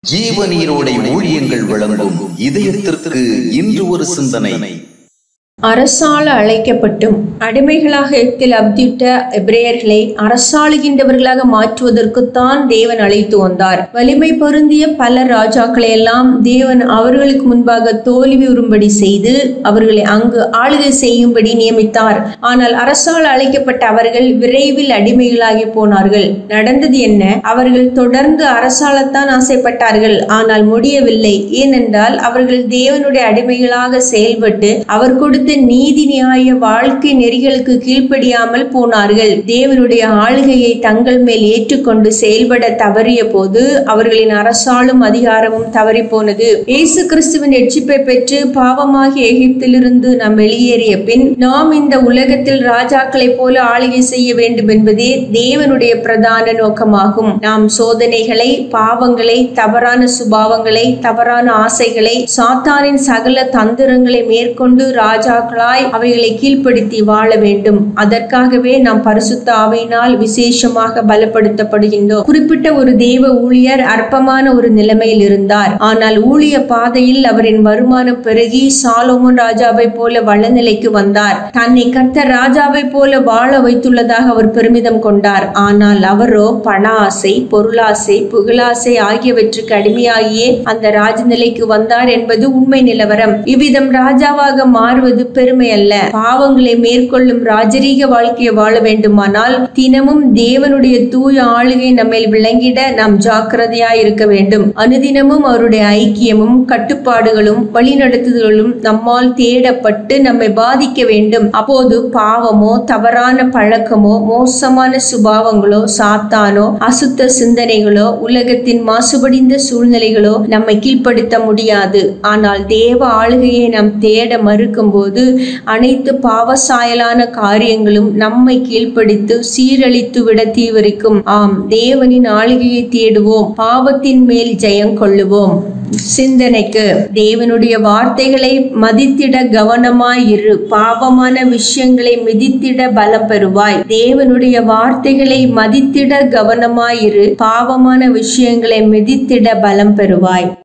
ஜீவநீரோடை ஊழியங்கள் வழங்கும் இதயத்திற்கு இன்று ஒரு சிந்தனை அரசாள அழைக்கப்பட்டும் அடிமைகளாக எத்தில் அப்திட்ட எபிரேயர்களை அரசாளுகின்றவர்களாக மாற்றுவதற்குத்தான் தேவன் அழைத்து வந்தார் வலிமை பொருந்திய பல ராஜாக்களை எல்லாம் தேவன் அவர்களுக்கு முன்பாக தோல்வி உறும்படி செய்து அவர்களை அங்கு ஆளுகை செய்யும்படி நியமித்தார் ஆனால் அரசால் அழைக்கப்பட்ட அவர்கள் விரைவில் அடிமைகளாகி போனார்கள் நடந்தது என்ன அவர்கள் தொடர்ந்து அரசாலத்தான் ஆசைப்பட்டார்கள் ஆனால் முடியவில்லை ஏனென்றால் அவர்கள் தேவனுடைய அடிமைகளாக செயல்பட்டு அவர் கொடுத்த நீதி நியாய வாழ்க்கை நெறிகளுக்கு கீழ்ப்படியாமல் போனார்கள் தேவனுடைய ஆளுகையை தங்கள் மேல் ஏற்றுக்கொண்டு செயல்பட தவறிய போது அவர்களின் அரசாளும் அதிகாரமும் தவறி போனது இயேசு கிறிஸ்துவின் எட்சிப்பை பெற்று பாவமாகி எகிப்திலிருந்து நாம் வெளியேறிய பின் நாம் இந்த உலகத்தில் ராஜாக்களைப் போல ஆளுகை செய்ய வேண்டும் என்பதே தேவனுடைய பிரதான நோக்கமாகும் நாம் சோதனைகளை பாவங்களை தவறான சுபாவங்களை தவறான ஆசைகளை சாத்தானின் சகல தந்திரங்களை மேற்கொண்டு ராஜாக்களாய் அவைகளை கீழ்ப்படுத்தி வாழ வேண்டும் அதற்காகவே நாம் பரிசுத்த ஆவையினால் விசேஷமாக பலப்படுத்தப்படுகின்றோம் குறிப்பிட்ட ஒரு தேவ ஊழியர் அற்பமான ஒரு நிலைமையில் இருந்தார் ஆனால் ஊழிய பாதையில் அவரின் வருமானம் பெருகி சாலோமோன் ராஜாவை போல வளநிலைக்கு வந்தார் தன்னை கர்த்தர் ராஜாவை போல வாழ வைத்துள்ளதாக அவர் பெருமிதம் கொண்டார் ஆனால் அவரோ பண ஆசை பொருளாசை புகழாசை ஆகியவற்றுக்கு அடிமையாகியே அந்த ராஜநிலைக்கு வந்தார் என்பது உண்மை நிலவரம் இவ்விதம் ராஜாவாக மாறுவது பெருமை அல்ல பாவங்களை மேற்கொள்ளும் ராஜரீக வாழ்க்கையை வாழ வேண்டுமானால் தினமும் தேவனுடைய தூய ஆளுகை நம்மேல் விளங்கிட நாம் ஜாக்கிரதையாய் இருக்க வேண்டும் அனுதினமும் அவருடைய ஐக்கியமும் கட்டுப்பாடுகளும் வழிநடத்துதலும் நம்மால் தேடப்பட்டு நம்மை பாதிக்க வேண்டும் அப்போது பாவமோ தவறான பழக்கமோ மோசமான சுபாவங்களோ சாத்தானோ அசுத்த சிந்தனைகளோ உலகத்தின் மாசுபடிந்த சூழ்நிலைகளோ நம்மை கீழ்ப்படுத்த முடியாது ஆனால் தேவ ஆளுகையை நாம் தேட மறுக்கும் போது அனைத்து பாவசாயலான காரியங்களும் நம்மை கீழ்ப்படுத்து சீரழித்து விட தீவிரிக்கும் ஆம் தேவனின் ஆளுகையை தேடுவோம் பாவத்தின் மேல் ஜெயம் கொள்ளுவோம் சிந்தனைக்கு தேவனுடைய வார்த்தைகளை மதித்திட கவனமாயிரு பாவமான விஷயங்களை மிதித்திட பலம் பெறுவாய் தேவனுடைய வார்த்தைகளை மதித்திட கவனமாயிரு பாவமான விஷயங்களை மிதித்திட பலம் பெறுவாய்